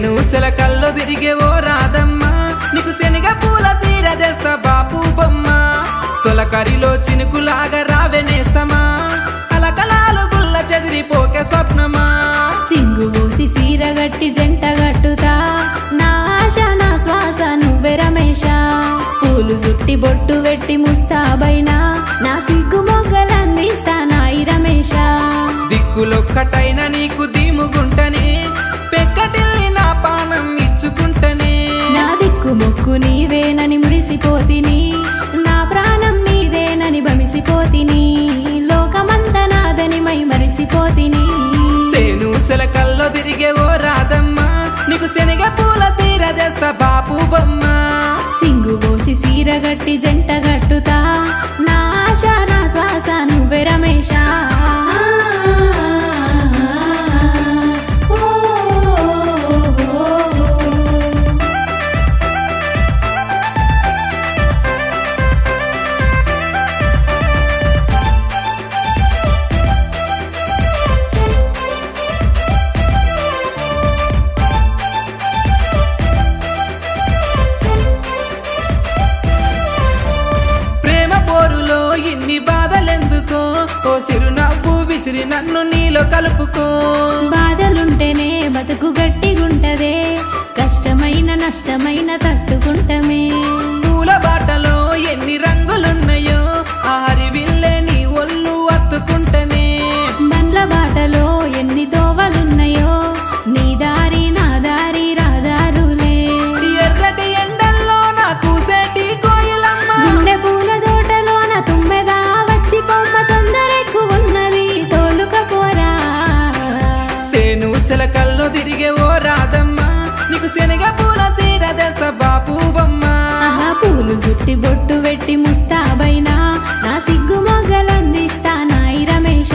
సేను సెలకల్లో తిరిగే ఓ రాదమ్మ నీకు శనగ పూల చీర తెస్తా బాపు బొమ్మ తొలకరిలో చినుకులాగా రావెనేస్తమా కలకలాలు గుల్ల చెదిరిపోకే స్వప్నమా సింగు పోసి సీరగట్టి జంట గట్టుతా నా ఆశ నా శ్వాస నువ్వే రమేశ పూలు సుట్టి బొట్టు పెట్టి ముస్తాబైనా నా సిగ్గు మొగ్గలందిస్తా నాయి రమేశ దిక్కులొక్కటైన నీకు దీముగుంటనే పెక్కటిల్లి నా పానం ఇచ్చుకుంటనే నా దిక్కు మొక్కు నీవేనని మురిసిపోతిని నా ప్రాణం నీదేనని భమిసిపోతిని లోకమంత నాదని మై మరిసిపోతిని సేను సెలకల్లో తిరిగే ఓ రాదమ్మ నీకు శనగ పూల చీర తెస్తా బాపు బొమ్మ సింగు పోసి సీరగట్టి జంట గట్టుతా నా ఆశ నా శ్వాస నువ్వే రమేశ ఓ, ఓ, ఓ. ప్రేమ పోరులో ఇన్ని బాధలెందుకో ఓ సిరునవ్వు విసిరి నన్ను నీలో కలుపుకో బాధలుంటేనే బతుకు గట్టిగుంటదే కష్టమైన నష్టమైన తట్టుకుంటమే పూల బాటలో ఎన్ని రంగులున్నాయో ఆ హరివిల్లే నీ ఒళ్ళు అత్తుకుంటనే బండ్ల బాటలో ఎన్ని తోవలున్నాయో నీ దారి నా దారి రాదారులే ఎర్రటి ఎండల్లో నా కూసేటి కోయిలమ్మ గుండె పూల తోటలోన తుమ్మెదా వచ్చి పొమ్మ తొందరెక్కువున్నది తోలుకపోరా సేను సెలకల్లో తిరిగే ఓ రాదమ్మ నీకు శనగ పూల చీర తెస్తా బాపు బొమ్మ ఆహా పూలు జుట్టి బొట్టు పెట్టి ముస్తాబైనా నా సిగ్గు మొగ్గలందిస్తా నాయి రమేశ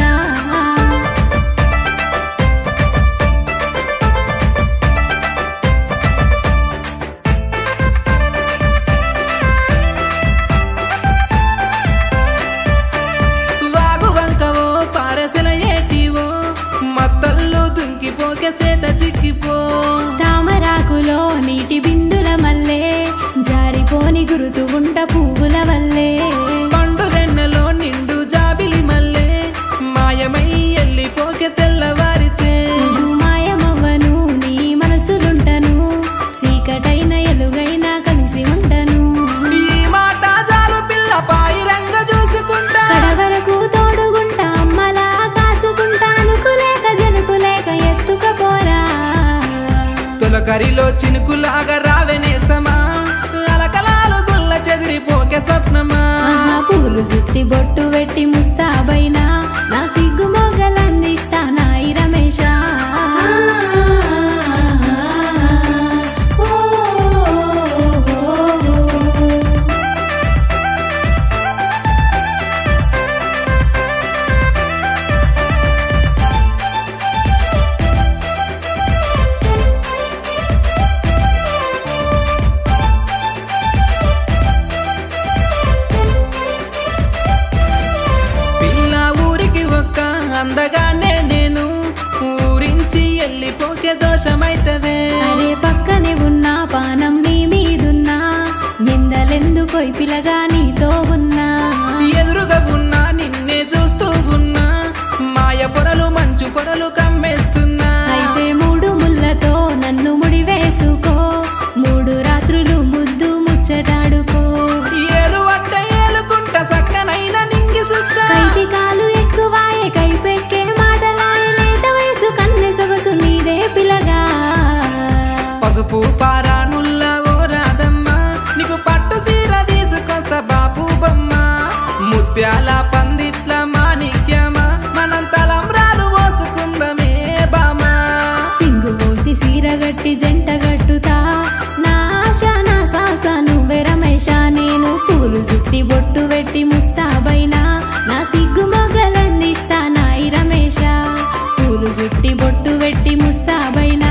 వాగు వంకవో పారసెల ఏటివో మత్తల్లో దుంకిపోకే సేత చిక్కిపో తామరాకులో నీటి బిందుల మల్లే జారిపోని గురుతు గుంట పువ్వుల వల్లే పండు వెన్నెలో నిండు జాబిలి మల్లే మాయమై ఎల్లిపోకే తెల్లవారితే నువ్వు మాయమవ్వను నీ మనసులుంటను చీకటైన ఎలుగైన కలిసి ఉంటను ఈ మాట జాలు పిల్ల పాయి రంగ చూసుకుంటా కడవరకు తోడుగుంటా అమ్మలా కాసుకుంటా అనుకులేక జనుకులేక ఎత్తుకపోరా తొలకరిలో చినుకులాగా రావెనేస్తమా అలకలాలు గుల్ల చెదిరిపోకే స్వప్నమా ఆహా పూలు జుట్టి బొట్టు పెట్టి ముస్తాబైనా నా సిగ్గు మొగ్గలందిస్తా నాయి రమేశ ఓ, ఓ, ఓ. పిల్ల ఊరికి ఒక్క అందగానే నేను ఊరించి ఎల్లిపోకే దోషమైతదే అరే పక్కనే ఉన్నా పానం నీ మీదున్నా నిందలెందుకోయ్ పిలగా నీతో ఉన్నా ఎదురుగా ఉన్నా నిన్నే చూస్తూ ఉన్నా మాయ పొరలు మంచు పొరలు కమ్మేస్తున్నా అయితే మూడు ముళ్ళతో నన్ను ముడివేసుకో మూడు రాత్రులు ముద్దు ముచ్చటాడుకో ఏలు అట్ట ఏలుకుంట సక్కనైన నింగి సుక్క కైటి కాలు ఎక్కువాయే కైపెక్కే మాటలాయ లేత వయసు కన్నె సొగసు నీదే పిలగా పసుపు పారానుల్ల ఓ రాదమ్మ నీకు పట్టు సీర తీసుకొస్తా బాపు బొమ్మ ముత్యాల పందిట్ల మాణిక్యమా మనం తలంబ్రాలు పోసుకుందమే బామా సింగు పోసి సీరగట్టి జంట గట్టుతా నా ఆశ నా శ్వాస నువ్వే రమేశ నేను పూలు జుట్టి బొట్టు పెట్టి ముస్తాబైనా నా సిగ్గు మొగ్గలందిస్తా నాయి రమేశ పూలు జుట్టి బొట్టు పెట్టి ముస్తాబైనా